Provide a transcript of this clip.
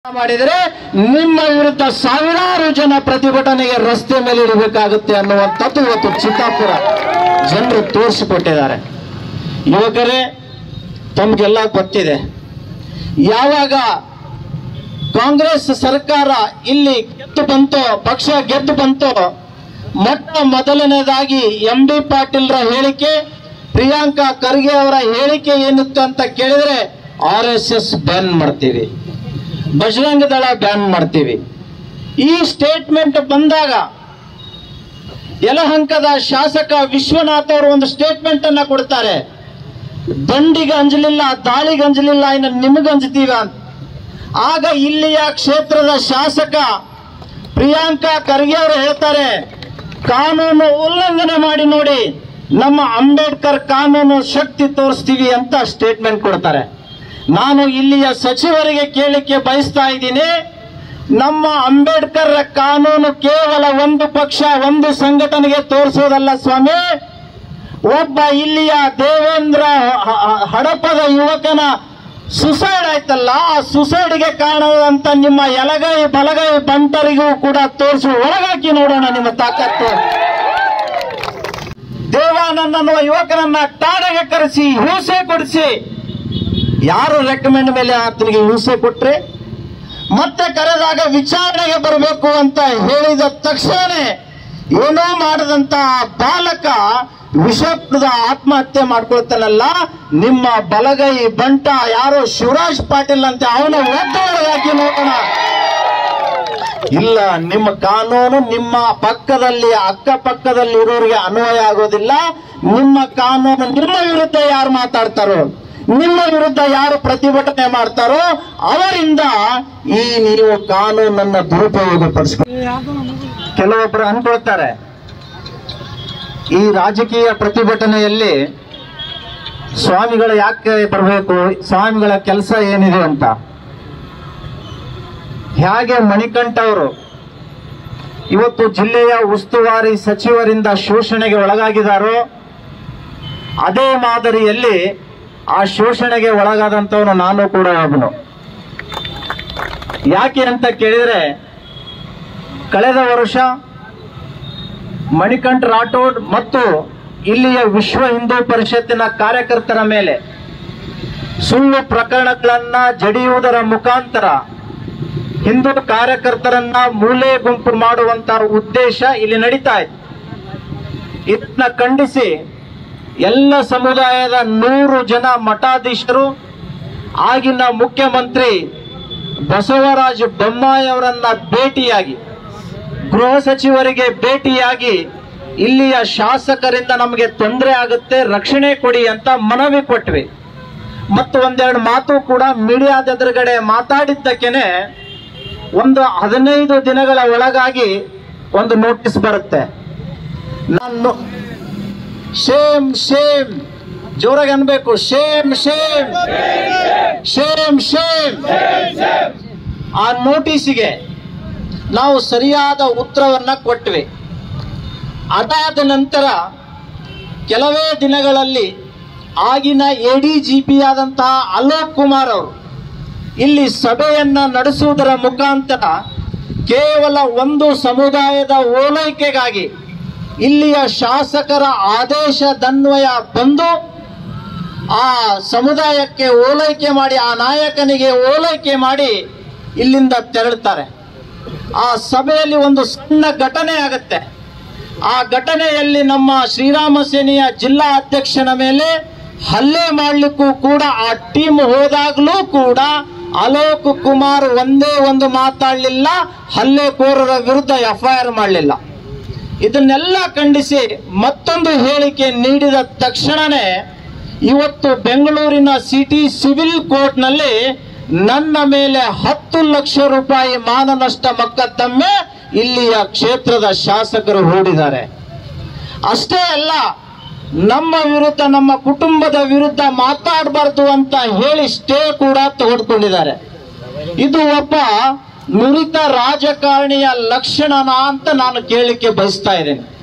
ಮಾಡಿದರೆ ನಿಮ್ಮ ವಿರುದ್ಧ ಸಾವಿರಾರು ಜನ ಪ್ರತಿಭಟನೆಗೆ ರಸ್ತೆ ಮೇಲೆ ಇಡಬೇಕಾಗುತ್ತೆ ಅನ್ನುವಂಥದ್ದು ಇವತ್ತು ಚಿತ್ತಾಪುರ ಜನರು ತೋರಿಸಿಕೊಟ್ಟಿದ್ದಾರೆ ಯುವಕರೇ ತಮಗೆಲ್ಲ ಗೊತ್ತಿದೆ ಯಾವಾಗ ಕಾಂಗ್ರೆಸ್ ಸರ್ಕಾರ ಇಲ್ಲಿ ಗೆದ್ದು ಬಂತೋ ಪಕ್ಷ ಗೆದ್ದು ಬಂತೋ ಮೊಟ್ಟ ಮೊದಲನೇದಾಗಿ ಎಂ ಬಿ ಪಾಟೀಲ್ರ ಹೇಳಿಕೆ ಪ್ರಿಯಾಂಕಾ ಖರ್ಗೆ ಅವರ ಹೇಳಿಕೆ ಏನಿತ್ತು ಅಂತ ಕೇಳಿದ್ರೆ ಆರ್ ಎಸ್ ಎಸ್ ಬ್ಯಾನ್ ಮಾಡ್ತೀವಿ ಬಜರಂಗ ದಳ ಬ್ಯಾನ್ ಮಾಡ್ತೀವಿ ಈ ಸ್ಟೇಟ್ಮೆಂಟ್ ಬಂದಾಗ ಯಲಹಂಕದ ಶಾಸಕ ವಿಶ್ವನಾಥ್ ಅವರು ಒಂದು ಸ್ಟೇಟ್ಮೆಂಟ್ ಅನ್ನ ಕೊಡ್ತಾರೆ ದಂಡಿಗೆ ಅಂಜಲಿಲ್ಲ ದಾಳಿಗೆ ಅಂಜಲಿಲ್ಲ ಇನ್ನು ನಿಮಗೆ ಅಂಜತೀವ ಅಂತ ಆಗ ಇಲ್ಲಿಯ ಕ್ಷೇತ್ರದ ಶಾಸಕ ಪ್ರಿಯಾಂಕಾ ಖರ್ಗೆ ಅವರು ಹೇಳ್ತಾರೆ ಕಾನೂನು ಉಲ್ಲಂಘನೆ ಮಾಡಿ ನೋಡಿ ನಮ್ಮ ಅಂಬೇಡ್ಕರ್ ಕಾನೂನು ಶಕ್ತಿ ತೋರಿಸ್ತೀವಿ ಅಂತ ಸ್ಟೇಟ್ಮೆಂಟ್ ಕೊಡ್ತಾರೆ ನಾನು ಇಲ್ಲಿಯ ಸಚಿವರಿಗೆ ಕೇಳಲಿಕ್ಕೆ ಬಯಸ್ತಾ ಇದ್ದೀನಿ ನಮ್ಮ ಅಂಬೇಡ್ಕರ್ ಕಾನೂನು ಕೇವಲ ಒಂದು ಪಕ್ಷ ಒಂದು ಸಂಘಟನೆಗೆ ತೋರಿಸೋದಲ್ಲ ಸ್ವಾಮಿ ಒಬ್ಬ ಇಲ್ಲಿಯ ದೇವೇಂದ್ರ ಹ- ಹ- ಹಡಪದ ಯುವಕನ ಸುಸೈಡ್ ಆಯ್ತಲ್ಲ ಆ ಸುಸೈಡ್ಗೆ ಕಾರಣವಾದಂತ ನಿಮ್ಮ ಎಲಗೈ ಬಲಗೈ ಬಂಟರಿಗೂ ಕೂಡ ತೋರಿಸಿ ಒಳಗಾಕಿ ನೋಡೋಣ ನಿಮ್ಮ ತಾಕತ್ತು ದೇವಾನಂದ್ ಅನ್ನುವ ಯುವಕನನ್ನ ಠಾಣೆಗೆ ಕರೆಸಿ ಹಿಂಸೆ ಕೊಡಿಸಿ ಯಾರು ರೆಕಮೆಂಡ್ ಮೇಲೆ ಆತನಿಗೆ ಹಿಂಸೆ ಕೊಟ್ರೆ ಮತ್ತೆ ಕರೆದಾಗ ವಿಚಾರಣೆಗೆ ಬರಬೇಕು ಅಂತ ಹೇಳಿದ ತಕ್ಷಣನೇ ಏನೋ ಮಾಡದಂತ ಆ ಬಾಲಕ ವಿಷ ಕುಡಿದ ಆತ್ಮಹತ್ಯೆ ಮಾಡ್ಕೊಳ್ತಾನಲ್ಲ ನಿಮ್ಮ ಬಲಗೈ ಬಂಟ ಯಾರೋ ಶಿವರಾಜ್ ಪಾಟೀಲ್ ಅಂತ ಅವನ ಒದ್ದೊಳಗಾಕಿ ನೋಡೋಣ ಇಲ್ಲ ನಿಮ್ಮ ಕಾನೂನು ನಿಮ್ಮ ಪಕ್ಕದಲ್ಲಿ ಅಕ್ಕಪಕ್ಕದಲ್ಲಿ ಇರೋರಿಗೆ ಅನ್ವಯ ಆಗೋದಿಲ್ಲ ನಿಮ್ಮ ಕಾನೂನು ನಿಮ್ಮ ವಿರುದ್ಧ ಯಾರು ಮಾತಾಡ್ತಾರೋ ನಿಮ್ಮ ವಿರುದ್ಧ ಯಾರು ಪ್ರತಿಭಟನೆ ಮಾಡ್ತಾರೋ ಅವರಿಂದ ಈ ನೀವು ಕಾನೂನನ್ನ ದುರುಪಯೋಗ ಕೆಲವೊಬ್ಬರು ಅನ್ಕೊಳ್ತಾರೆ ಈ ರಾಜಕೀಯ ಪ್ರತಿಭಟನೆಯಲ್ಲಿ ಸ್ವಾಮಿಗಳು ಯಾಕೆ ಬರಬೇಕು ಸ್ವಾಮಿಗಳ ಕೆಲಸ ಏನಿದೆ ಅಂತ ಹೇಗೆ ಮಣಿಕಂಠ ಅವರು ಇವತ್ತು ಜಿಲ್ಲೆಯ ಉಸ್ತುವಾರಿ ಸಚಿವರಿಂದ ಶೋಷಣೆಗೆ ಒಳಗಾಗಿದ್ದಾರೋ ಅದೇ ಮಾದರಿಯಲ್ಲಿ ಆ ಶೋಷಣೆಗೆ ಒಳಗಾದಂಥವನು ನಾನು ಕೂಡ ಒಬ್ಬನು ಯಾಕೆ ಅಂತ ಕೇಳಿದರೆ ಕಳೆದ ವರ್ಷ ಮಣಿಕಂಠ ರಾಠೋಡ್ ಮತ್ತು ಇಲ್ಲಿಯ ವಿಶ್ವ ಹಿಂದೂ ಪರಿಷತ್ತಿನ ಕಾರ್ಯಕರ್ತರ ಮೇಲೆ ಸುಳ್ಳು ಪ್ರಕರಣಗಳನ್ನ ಜಡಿಯುವುದರ ಮುಖಾಂತರ ಹಿಂದೂ ಕಾರ್ಯಕರ್ತರನ್ನ ಮೂಲೆ ಗುಂಪು ಮಾಡುವಂತ ಉದ್ದೇಶ ಇಲ್ಲಿ ನಡೀತಾ ಇದೆ ಇದನ್ನ ಖಂಡಿಸಿ ಎಲ್ಲ ಸಮುದಾಯದ ನೂರು ಜನ ಮಠಾಧೀಶರು ಆಗಿನ ಮುಖ್ಯಮಂತ್ರಿ ಬಸವರಾಜ ಬೊಮ್ಮಾಯಿ ಅವರನ್ನ ಭೇಟಿಯಾಗಿ ಗೃಹ ಸಚಿವರಿಗೆ ಭೇಟಿಯಾಗಿ ಇಲ್ಲಿಯ ಶಾಸಕರಿಂದ ನಮಗೆ ತೊಂದರೆ ಆಗುತ್ತೆ ರಕ್ಷಣೆ ಕೊಡಿ ಅಂತ ಮನವಿ ಕೊಟ್ವಿ ಮತ್ತು ಒಂದೆರಡು ಮಾತು ಕೂಡ ಮೀಡಿಯಾದ ಎದುರುಗಡೆ ಮಾತಾಡಿದ್ದಕ್ಕೇನೆ ಒಂದು ಹದಿನೈದು ದಿನಗಳ ಒಳಗಾಗಿ ಒಂದು ನೋಟಿಸ್ ಬರುತ್ತೆ ನಾನು ಶೇಮ್ ಶೇಮ್ ಜೋರಾಗಿ ಅನ್ಬೇಕು ಶೇಮ್ ಶೇಮ್ ಶೇಮ್ ಶೇಮ್ ಆ ನೋಟಿಸಿಗೆ ನಾವು ಸರಿಯಾದ ಉತ್ತರವನ್ನ ಕೊಟ್ವಿ ಅದಾದ ನಂತರ ಕೆಲವೇ ದಿನಗಳಲ್ಲಿ ಆಗಿನ ಎ ಡಿ ಜಿ ಪಿ ಆದಂತಹ ಅಲೋಕ್ ಕುಮಾರ್ ಅವರು ಇಲ್ಲಿ ಸಭೆಯನ್ನ ನಡೆಸುವುದರ ಮುಖಾಂತರ ಕೇವಲ ಒಂದು ಸಮುದಾಯದ ಓಲೈಕೆಗಾಗಿ ಇಲ್ಲಿಯ ಶಾಸಕರ ಆದೇಶದನ್ವಯ ಬಂದು ಆ ಸಮುದಾಯಕ್ಕೆ ಓಲೈಕೆ ಮಾಡಿ ಆ ನಾಯಕನಿಗೆ ಓಲೈಕೆ ಮಾಡಿ ಇಲ್ಲಿಂದ ತೆರಳುತ್ತಾರೆ ಆ ಸಭೆಯಲ್ಲಿ ಒಂದು ಸಣ್ಣ ಘಟನೆ ಆಗುತ್ತೆ ಆ ಘಟನೆಯಲ್ಲಿ ನಮ್ಮ ಶ್ರೀರಾಮ ಸೇನೆಯ ಜಿಲ್ಲಾ ಅಧ್ಯಕ್ಷನ ಮೇಲೆ ಹಲ್ಲೆ ಮಾಡಲಿಕ್ಕೂ ಕೂಡ ಆ ಟೀಮ್ ಹೋದಾಗಲೂ ಕೂಡ ಅಲೋಕ್ ಕುಮಾರ್ ಒಂದೇ ಒಂದು ಮಾತಾಡಲಿಲ್ಲ ಹಲ್ಲೆಕೋರರ ವಿರುದ್ಧ ಎಫ್ಐಆರ್ ಮಾಡಲಿಲ್ಲ ಇದನ್ನೆಲ್ಲ ಖಂಡಿಸಿ ಮತ್ತೊಂದು ಹೇಳಿಕೆ ನೀಡಿದ ತಕ್ಷಣನೇ ಇವತ್ತು ಬೆಂಗಳೂರಿನ ಸಿಟಿ ಸಿವಿಲ್ ಕೋರ್ಟ್ನಲ್ಲಿ ನನ್ನ ಮೇಲೆ ಹತ್ತು ಲಕ್ಷ ರೂಪಾಯಿ ಮಾನನಷ್ಟ ಮೊಕದ್ದಮೆ ಇಲ್ಲಿಯ ಕ್ಷೇತ್ರದ ಶಾಸಕರು ಹೂಡಿದ್ದಾರೆ ಅಷ್ಟೇ ಅಲ್ಲ ನಮ್ಮ ವಿರುದ್ಧ ನಮ್ಮ ಕುಟುಂಬದ ವಿರುದ್ಧ ಮಾತಾಡಬಾರ್ದು ಅಂತ ಹೇಳಿ ಸ್ಟೇ ಕೂಡ ತೆಗೆದುಕೊಂಡಿದ್ದಾರೆ ಇದು ಒಬ್ಬ ನುರಿತ ರಾಜಕಾರಣಿಯ ಲಕ್ಷಣನ ಅಂತ ನಾನು ಕೇಳಲಿಕ್ಕೆ ಬಯಸ್ತಾ ಇದ್ದೇನೆ